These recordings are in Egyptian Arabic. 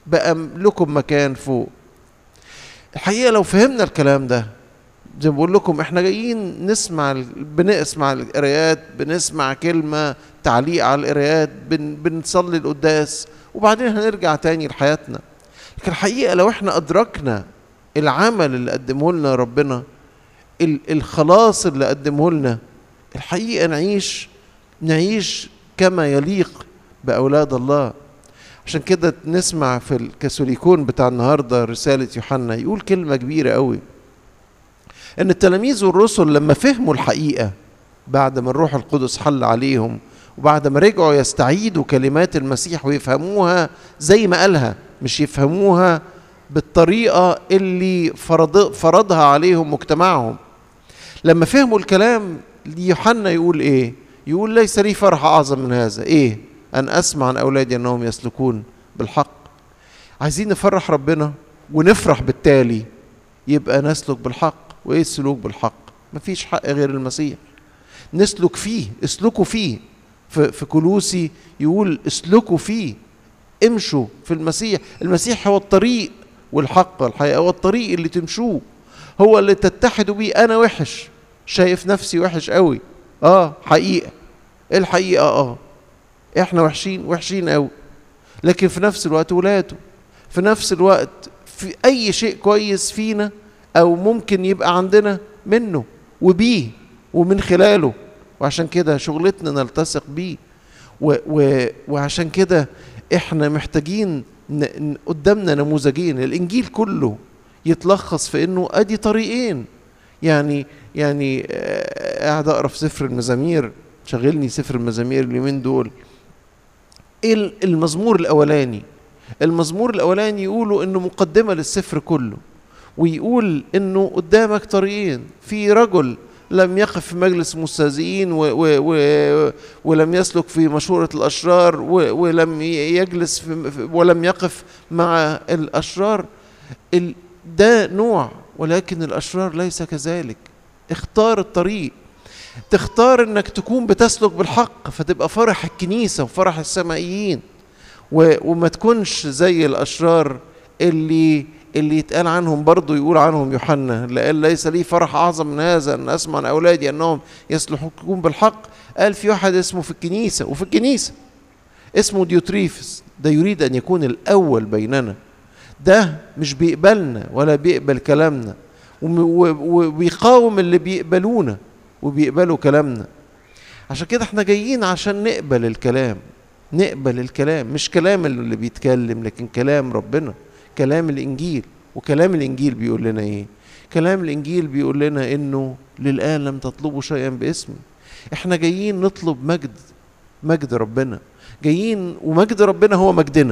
بقى لكم مكان فوق الحقيقة لو فهمنا الكلام ده زي ما بقول لكم احنا جايين نسمع بنسمع القرايات بنسمع كلمة تعليق على القرايات بن بنصلي القداس وبعدين هنرجع تاني لحياتنا لكن الحقيقة لو احنا أدركنا العمل اللي قدمه لنا ربنا الخلاص اللي قدمه لنا الحقيقة نعيش نعيش كما يليق بأولاد الله عشان كده نسمع في الكاثوليكون بتاع النهارده رسالة يوحنا يقول كلمة كبيرة قوي ان التلاميذ والرسل لما فهموا الحقيقة بعد ما الروح القدس حل عليهم وبعد ما رجعوا يستعيدوا كلمات المسيح ويفهموها زي ما قالها مش يفهموها بالطريقة اللي فرض فرضها عليهم مجتمعهم لما فهموا الكلام يوحنا يقول ايه يقول ليس لي فرح اعظم من هذا ايه ان اسمع عن اولادي انهم يسلكون بالحق عايزين نفرح ربنا ونفرح بالتالي يبقى نسلك بالحق وايه السلوك بالحق مفيش حق غير المسيح نسلك فيه اسلكوا فيه في, في كلوسي يقول اسلكوا فيه امشوا في المسيح المسيح هو الطريق والحق والحقيقة هو الطريق اللي تمشوه هو اللي تتحدوا بيه انا وحش شايف نفسي وحش قوي اه حقيقة الحقيقة اه احنا وحشين وحشين قوي لكن في نفس الوقت ولاده في نفس الوقت في اي شيء كويس فينا او ممكن يبقى عندنا منه وبيه ومن خلاله وعشان كده شغلتنا نلتصق بيه و و وعشان كده احنا محتاجين ن قدامنا نموذجين الانجيل كله يتلخص في انه ادي طريقين يعني يعني قاعد اقرا في سفر المزامير شغلني سفر المزامير اليومين دول ايه المزمور الاولاني المزمور الاولاني يقولوا انه مقدمه للسفر كله ويقول انه قدامك طريقين في رجل لم يقف في مجلس المستهزئين و و و ولم يسلك في مشورة الأشرار و ولم يجلس في ولم يقف مع الأشرار ده نوع ولكن الأشرار ليس كذلك اختار الطريق تختار انك تكون بتسلك بالحق فتبقى فرح الكنيسة وفرح السمائيين وما تكونش زي الأشرار اللي اللي يتقال عنهم برضه يقول عنهم يوحنا لقال ليس لي فرح اعظم من هذا ان اسمع عن اولادي انهم يصلحون بالحق قال في واحد اسمه في الكنيسه وفي الكنيسه اسمه ديوتريفس ده يريد ان يكون الاول بيننا ده مش بيقبلنا ولا بيقبل كلامنا وبيقاوم اللي بيقبلونا وبيقبلوا كلامنا عشان كده احنا جايين عشان نقبل الكلام نقبل الكلام مش كلام اللي بيتكلم لكن كلام ربنا كلام الانجيل وكلام الانجيل بيقول لنا ايه كلام الانجيل بيقول لنا انه للان لم تطلبوا شيئا باسمي احنا جايين نطلب مجد مجد ربنا جايين ومجد ربنا هو مجدنا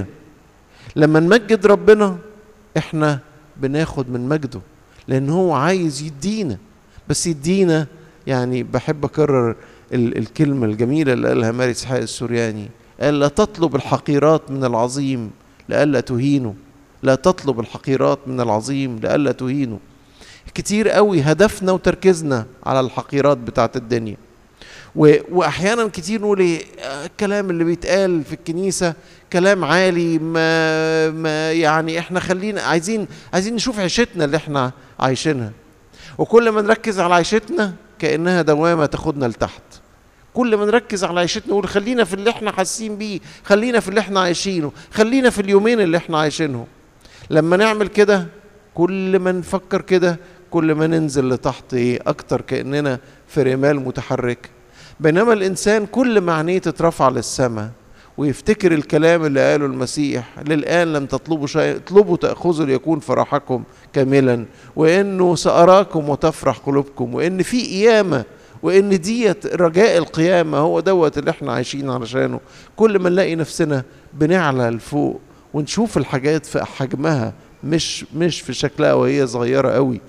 لما نمجد ربنا احنا بناخد من مجده لان هو عايز يدينا بس يدينا يعني بحب اكرر ال الكلمه الجميله اللي قالها ماري اسحاق السورياني قال لا تطلب الحقيرات من العظيم لئلا تهينه لا تطلب الحقيرات من العظيم لئلا تهينه كتير قوي هدفنا وتركيزنا على الحقيرات بتاعت الدنيا و... واحيانا كتير نقول ايه الكلام اللي بيتقال في الكنيسه كلام عالي ما, ما يعني احنا خلينا عايزين عايزين نشوف عيشتنا اللي احنا عايشينها وكل ما نركز على عيشتنا كانها دوامه تاخدنا لتحت كل ما نركز على عيشتنا نقول خلينا في اللي احنا حاسين بيه خلينا في اللي احنا عايشينه خلينا في اليومين اللي احنا عايشينهم لما نعمل كده كل ما نفكر كده كل ما ننزل لتحت ايه اكتر كاننا في رمال متحركه بينما الانسان كل ما عينيه تترفع للسماء ويفتكر الكلام اللي قاله المسيح للآن لم تطلبوا شيء اطلبوا تأخذوا ليكون فرحكم كاملا وإنه سأراكم وتفرح قلوبكم وإن في قيامة وإن ديت رجاء القيامة هو دوت اللي احنا عايشين علشانه كل ما نلاقي نفسنا بنعلى لفوق ونشوف الحاجات في حجمها مش مش في شكلها وهي صغيرة قوي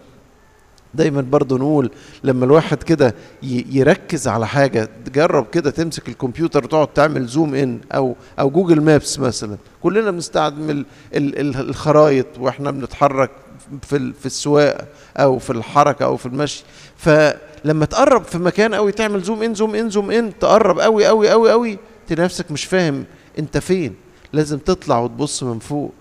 دايما برضو نقول لما الواحد كده يركز على حاجة تجرب كده تمسك الكمبيوتر وتقعد تعمل زوم ان او او جوجل مابس مثلا كلنا بنستعمل الخرايط واحنا بنتحرك في في السواقه او في الحركه او في المشي فلما تقرب في مكان قوي تعمل زوم ان زوم ان زوم ان تقرب قوي قوي قوي قوي تلاقي نفسك مش فاهم انت فين لازم تطلع وتبص من فوق